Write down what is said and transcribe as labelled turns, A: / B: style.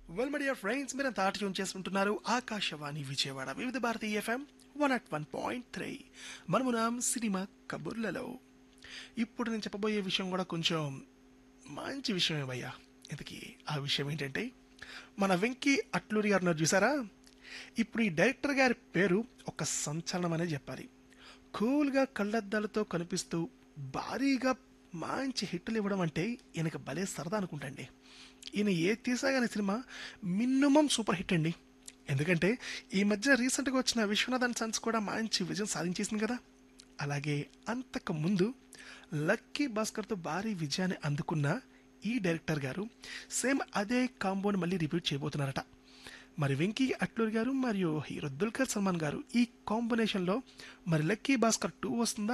A: well my dear friends మీరు తాటి tune చేసుకుంటున్నారు Akashvani Vijayawada Vividh Bharati FM one at one point three మనమునాం సినిమా కబుర్లలో ఇప్పుడు నేను చెప్పబోయే విషయం కూడా కొంచెం మంచి విషయమే భయ్యా ఇంతకీ ఆ విషయం ఏంటంటే మన వెంకీ అట్లూరి గారు ఉన్నారు చూసారా ఇప్పుడు ఈ డైరెక్టర్ గారి పేరు ఒక సంచలనం అనే చెప్పాలి కూల్గా కళ్ళద్దాలతో కనిపిస్తూ భారీగా మంచి హిట్లు ఇవ్వడం అంటే ఈయనకి భలే సరదా అనుకుంటండి ఈయన ఏ తీసాగానే సినిమా మినిమం సూపర్ హిట్ అండి ఎందుకంటే ఈ మధ్య రీసెంట్గా వచ్చిన విశ్వనాథ్ అండ్ సన్స్ కూడా మంచి విజయం సాధించేసింది కదా అలాగే అంతకు ముందు లక్కీ భాస్కర్తో భారీ విజయాన్ని అందుకున్న ఈ డైరెక్టర్ గారు సేమ్ అదే కాంబోని మళ్ళీ రిపీట్ చేయబోతున్నారట మరి వెంకీ అట్లూరి గారు మరియు హీరో దుల్కర్ సల్మాన్ గారు ఈ కాంబినేషన్లో మరి లక్కీ భాస్కర్ టూ వస్తుందా